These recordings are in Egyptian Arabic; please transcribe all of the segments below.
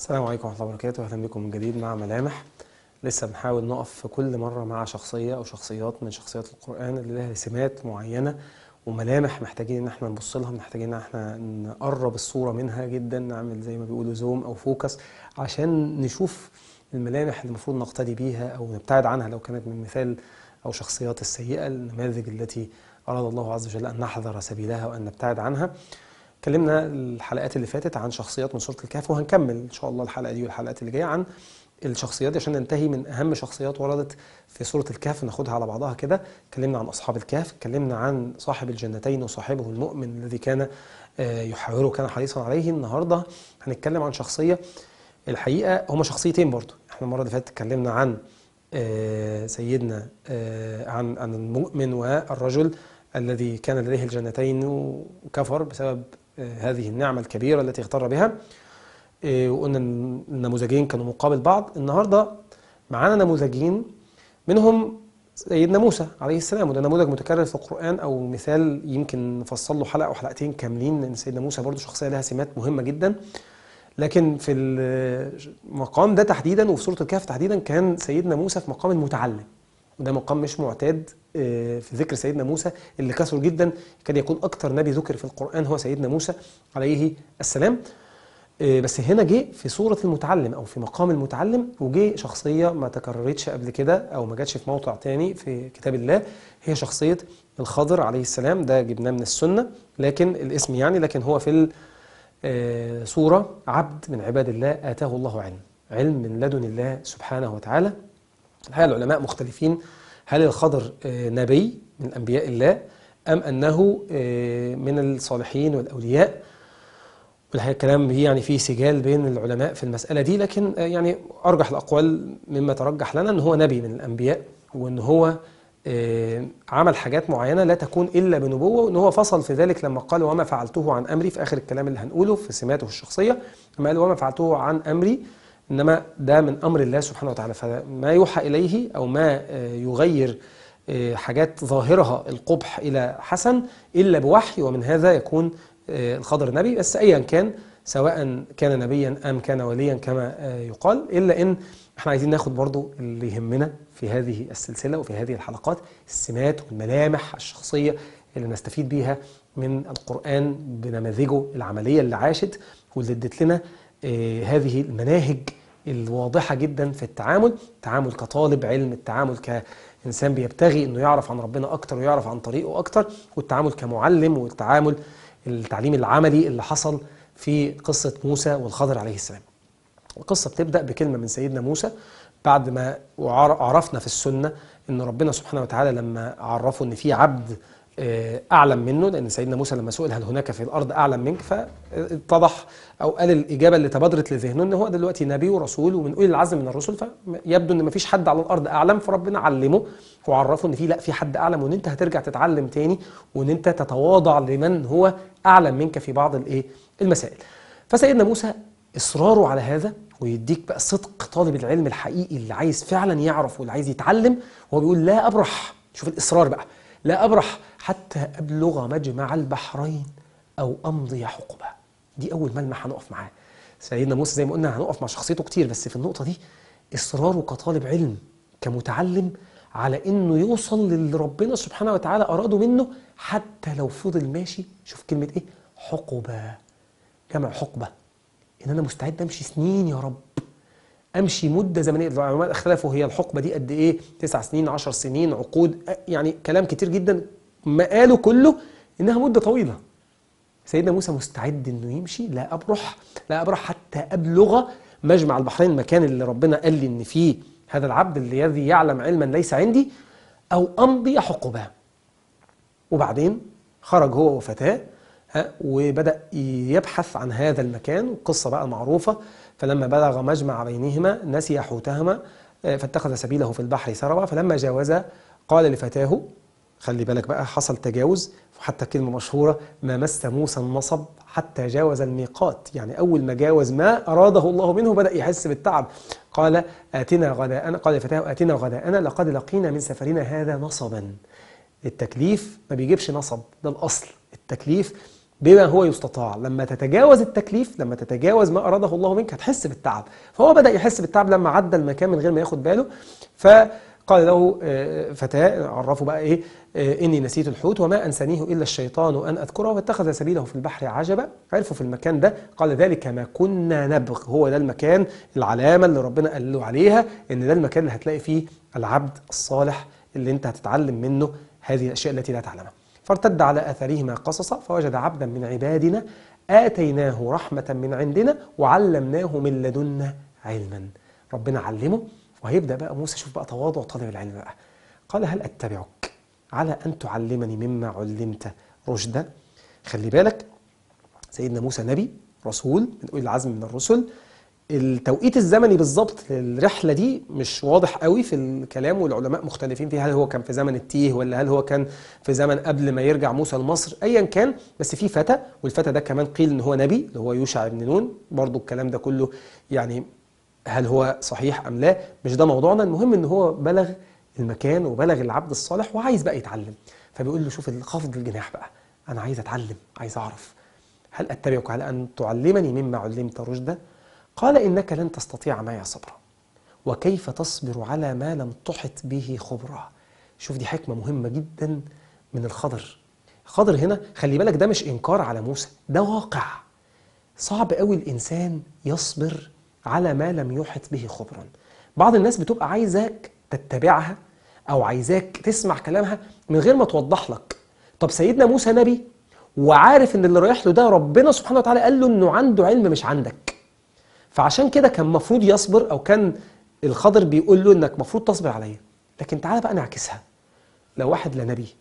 السلام عليكم ورحمة الله وبركاته أهلا بكم من جديد مع ملامح لسه بنحاول نقف في كل مرة مع شخصية أو شخصيات من شخصيات القرآن اللي لها سمات معينة وملامح محتاجين إن احنا نبص لها محتاجين إن احنا نقرب الصورة منها جدا نعمل زي ما بيقولوا زوم أو فوكس عشان نشوف الملامح اللي المفروض نقتدي بيها أو نبتعد عنها لو كانت من مثال أو شخصيات السيئة النماذج التي أراد الله عز وجل أن نحذر سبيلها وأن نبتعد عنها اتكلمنا الحلقات اللي فاتت عن شخصيات من سوره الكهف وهنكمل ان شاء الله الحلقه دي والحلقات اللي جايه عن الشخصيات دي عشان ننتهي من اهم شخصيات وردت في سوره الكهف ناخدها على بعضها كده اتكلمنا عن اصحاب الكهف اتكلمنا عن صاحب الجنتين وصاحبه المؤمن الذي كان يحاوره كان حريصا عليه النهارده هنتكلم عن شخصيه الحقيقه هما شخصيتين برضو احنا المره اللي فاتت اتكلمنا عن سيدنا عن عن المؤمن والرجل الذي كان لديه الجنتين وكفر بسبب هذه النعمة الكبيرة التي اغتر بها وقلنا النموذجين كانوا مقابل بعض النهاردة معانا نموذجين منهم سيدنا موسى عليه السلام وده نموذج متكرر في القرآن أو مثال يمكن نفصل له حلقة أو حلقتين كاملين لأن سيدنا موسى برضه شخصية لها سمات مهمة جدا لكن في المقام ده تحديدا وفي سورة الكهف تحديدا كان سيدنا موسى في مقام المتعلم وده مقام مش معتاد في ذكر سيدنا موسى اللي كثر جدا كان يكون اكتر نبي ذكر في القران هو سيدنا موسى عليه السلام بس هنا جه في صوره المتعلم او في مقام المتعلم وجه شخصيه ما تكررتش قبل كده او ما جاتش في موضع تاني في كتاب الله هي شخصيه الخضر عليه السلام ده جبناه من السنه لكن الاسم يعني لكن هو في صوره عبد من عباد الله اتاه الله علم علم من لدن الله سبحانه وتعالى الحقيقه العلماء مختلفين هل الخضر نبي من انبياء الله ام انه من الصالحين والاولياء والحقيقه الكلام يعني فيه سجال بين العلماء في المساله دي لكن يعني ارجح الاقوال مما ترجح لنا ان هو نبي من الانبياء وان هو عمل حاجات معينه لا تكون الا بنبوه وان هو فصل في ذلك لما قال وما فعلته عن امري في اخر الكلام اللي هنقوله في سماته الشخصيه لما قال وما فعلته عن امري انما ده من امر الله سبحانه وتعالى فما يوحى اليه او ما يغير حاجات ظاهرها القبح الى حسن الا بوحي ومن هذا يكون الخضر نبي بس ايا كان سواء كان نبيا ام كان وليا كما يقال الا ان احنا عايزين ناخد برضو اللي يهمنا في هذه السلسله وفي هذه الحلقات السمات والملامح الشخصيه اللي نستفيد بيها من القران بنماذجه العمليه اللي عاشت واللي ادت لنا هذه المناهج الواضحة جدا في التعامل التعامل كطالب علم التعامل كإنسان بيبتغي أنه يعرف عن ربنا أكتر ويعرف عن طريقه أكتر والتعامل كمعلم والتعامل التعليم العملي اللي حصل في قصة موسى والخضر عليه السلام القصة بتبدأ بكلمة من سيدنا موسى بعد ما عرفنا في السنة أن ربنا سبحانه وتعالى لما عرفوا أن في عبد اعلم منه لان سيدنا موسى لما سئل هل هناك في الارض اعلم منك فاتضح او قال الاجابه اللي تبادرت لذهنه ان هو دلوقتي نبي ورسول ومن اولي العزم من الرسل فيبدو ان ما فيش حد على الارض اعلم فربنا علمه وعرفه ان في لا في حد اعلم وان انت هترجع تتعلم تاني وان انت تتواضع لمن هو اعلم منك في بعض الايه المسائل فسيدنا موسى اصراره على هذا ويديك بقى صدق طالب العلم الحقيقي اللي عايز فعلا يعرف واللي عايز يتعلم وهو بيقول لا ابرح شوف الاصرار بقى لا أبرح حتى أبلغ مجمع البحرين أو أمضي حقبة دي أول ملمح هنقف معاه سيدنا موسى زي ما قلنا هنقف مع شخصيته كتير بس في النقطة دي إصراره كطالب علم كمتعلم على إنه يوصل للي ربنا سبحانه وتعالى أراده منه حتى لو فضل ماشي شوف كلمة إيه حقبة جمع حقبة إن أنا مستعد أمشي سنين يا رب امشي مده زمنيه العلماء اختلفوا هي الحقبه دي قد ايه تسع سنين عشر سنين عقود يعني كلام كتير جدا ما قالوا كله انها مده طويله سيدنا موسى مستعد انه يمشي لا ابرح لا ابرح حتى ابلغ مجمع البحرين المكان اللي ربنا قال لي ان فيه هذا العبد الذي يعلم علما ليس عندي او امضي حقبه وبعدين خرج هو وفتاه وبدا يبحث عن هذا المكان القصه بقى معروفه فلما بلغ مجمع بينهما نسي حوتهما فاتخذ سبيله في البحر سربا فلما جاوز قال لفتاه خلي بالك بقى حصل تجاوز حتى كلمة مشهورة ما مس موسى النصب حتى جاوز الميقات يعني أول ما جاوز ما أراده الله منه بدأ يحس بالتعب قال آتنا غداءنا قال لفتاه آتنا غداءنا لقد لقينا من سفرنا هذا نصبا التكليف ما بيجيبش نصب ده الأصل التكليف بما هو يستطاع لما تتجاوز التكليف لما تتجاوز ما أراده الله منك هتحس بالتعب فهو بدأ يحس بالتعب لما عدى المكان من غير ما ياخد باله فقال له آه، فتاة عرفه بقى إيه آه، إني نسيت الحوت وما أنسانيه إلا الشيطان أن أذكره واتخذ سبيله في البحر عجبا عرفوا في المكان ده قال ذلك ما كنا نبغ هو ده المكان العلامة اللي ربنا قال له عليها إن ده المكان اللي هتلاقي فيه العبد الصالح اللي أنت هتتعلم منه هذه الأشياء التي لا تعلمها فارتد على اثرهما قصصا فوجد عبدا من عبادنا اتيناه رحمه من عندنا وعلمناه من لدنا علما ربنا علمه وهيبدا بقى موسى شوف بقى تواضع طالب العلم بقى قال هل اتبعك على ان تعلمني مما علمت رشدا خلي بالك سيدنا موسى نبي رسول من اولي العزم من الرسل التوقيت الزمني بالظبط للرحله دي مش واضح قوي في الكلام والعلماء مختلفين فيه هل هو كان في زمن التيه ولا هل هو كان في زمن قبل ما يرجع موسى لمصر ايا كان بس في فتى والفتى ده كمان قيل ان هو نبي اللي هو يوشع بن نون برضو الكلام ده كله يعني هل هو صحيح ام لا مش ده موضوعنا المهم ان هو بلغ المكان وبلغ العبد الصالح وعايز بقى يتعلم فبيقول له شوف خفض الجناح بقى انا عايز اتعلم عايز اعرف هل اتبعك على ان تعلمني مما علمت رشدا قال إنك لن تستطيع معي صبرا وكيف تصبر على ما لم تحط به خبرا شوف دي حكمة مهمة جدا من الخضر الخضر هنا خلي بالك ده مش إنكار على موسى ده واقع صعب قوي الإنسان يصبر على ما لم يحط به خبرا بعض الناس بتبقى عايزاك تتبعها أو عايزاك تسمع كلامها من غير ما توضح لك طب سيدنا موسى نبي وعارف ان اللي رايح له ده ربنا سبحانه وتعالى قال له انه عنده علم مش عندك فعشان كده كان المفروض يصبر او كان الخضر بيقول له انك المفروض تصبر عليا لكن تعالى بقى نعكسها لو واحد لا نبي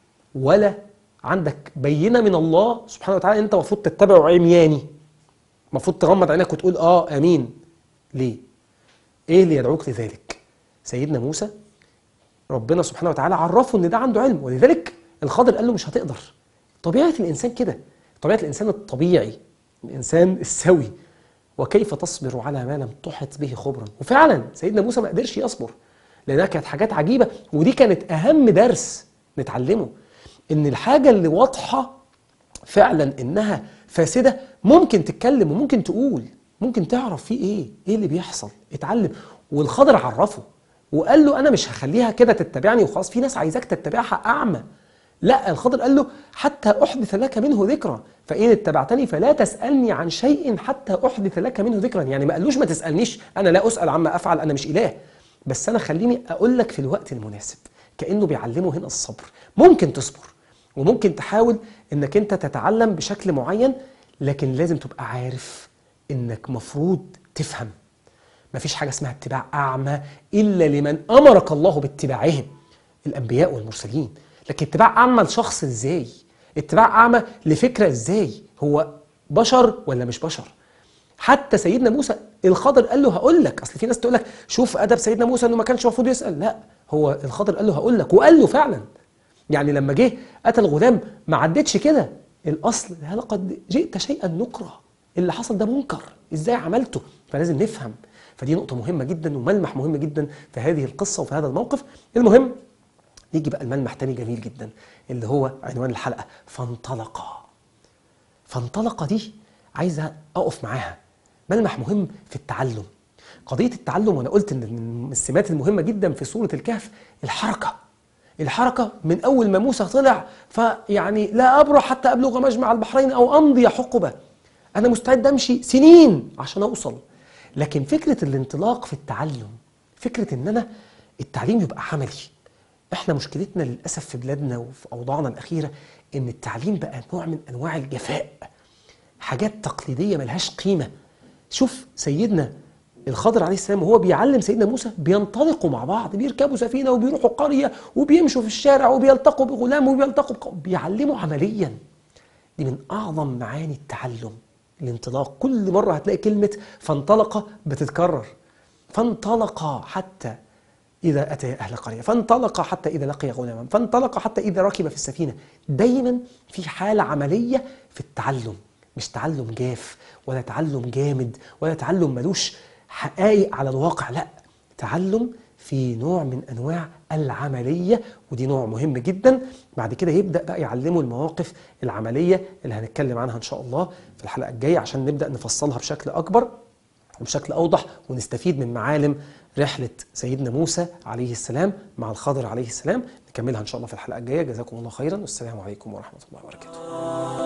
ولا عندك بينه من الله سبحانه وتعالى انت المفروض تتبعه عمياني المفروض تغمض عينك وتقول اه امين ليه ايه اللي يدعوك لذلك سيدنا موسى ربنا سبحانه وتعالى عرفه ان ده عنده علم ولذلك الخضر قال له مش هتقدر طبيعه الانسان كده طبيعه الانسان الطبيعي الانسان السوي وكيف تصبر على ما لم تحط به خبرا وفعلا سيدنا موسى ما قدرش يصبر لانها كانت حاجات عجيبه ودي كانت اهم درس نتعلمه ان الحاجه اللي واضحه فعلا انها فاسده ممكن تتكلم وممكن تقول ممكن تعرف فيه ايه ايه اللي بيحصل اتعلم والخضر عرفه وقال له انا مش هخليها كده تتبعني وخلاص في ناس عايزاك تتبعها اعمى لا الخضر قال له حتى أحدث لك منه ذكرى فإن اتبعتني فلا تسألني عن شيء حتى أحدث لك منه ذكرا يعني ما قالوش ما تسألنيش أنا لا أسأل عما أفعل أنا مش إله بس أنا خليني أقول لك في الوقت المناسب كأنه بيعلمه هنا الصبر ممكن تصبر وممكن تحاول أنك أنت تتعلم بشكل معين لكن لازم تبقى عارف أنك مفروض تفهم مفيش حاجة اسمها اتباع أعمى إلا لمن أمرك الله باتباعهم الأنبياء والمرسلين لكن اتباع اعمى لشخص ازاي اتباع اعمى لفكره ازاي هو بشر ولا مش بشر حتى سيدنا موسى الخضر قال له هقول لك اصل في ناس تقول لك شوف ادب سيدنا موسى انه ما كانش المفروض يسال لا هو الخضر قال له هقول لك وقال له فعلا يعني لما جه اتى الغلام ما عدتش كده الاصل لقد جئت شيئا نكرا اللي حصل ده منكر ازاي عملته فلازم نفهم فدي نقطة مهمة جدا وملمح مهم جدا في هذه القصة وفي هذا الموقف المهم يجي بقى الملمح تاني جميل جدا اللي هو عنوان الحلقة فانطلقا فانطلقا دي عايزة أقف معاها ملمح مهم في التعلم قضية التعلم وأنا قلت إن من السمات المهمة جدا في سورة الكهف الحركة الحركة من أول ما موسى طلع فيعني لا أبرح حتى أبلغ مجمع البحرين أو أمضي حقبة أنا مستعد أمشي سنين عشان أوصل لكن فكرة الانطلاق في التعلم فكرة إن أنا التعليم يبقى عملي احنا مشكلتنا للاسف في بلادنا وفي اوضاعنا الاخيره ان التعليم بقى نوع من انواع الجفاء حاجات تقليديه ملهاش قيمه شوف سيدنا الخضر عليه السلام وهو بيعلم سيدنا موسى بينطلقوا مع بعض بيركبوا سفينه وبيروحوا قريه وبيمشوا في الشارع وبيلتقوا بغلام وبيلتقوا بقوم بيعلموا عمليا دي من اعظم معاني التعلم الانطلاق كل مره هتلاقي كلمه فانطلق بتتكرر فانطلق حتى إذا أتى أهل قرية فانطلق حتى إذا لقي غلاما فانطلق حتى إذا ركب في السفينة دايما في حالة عملية في التعلم مش تعلم جاف ولا تعلم جامد ولا تعلم ملوش حقائق على الواقع لا تعلم في نوع من انواع العمليه ودي نوع مهم جدا بعد كده يبدا بقى يعلموا المواقف العمليه اللي هنتكلم عنها ان شاء الله في الحلقه الجايه عشان نبدا نفصلها بشكل اكبر وبشكل اوضح ونستفيد من معالم رحله سيدنا موسى عليه السلام مع الخضر عليه السلام نكملها ان شاء الله في الحلقه الجايه جزاكم الله خيرا والسلام عليكم ورحمه الله وبركاته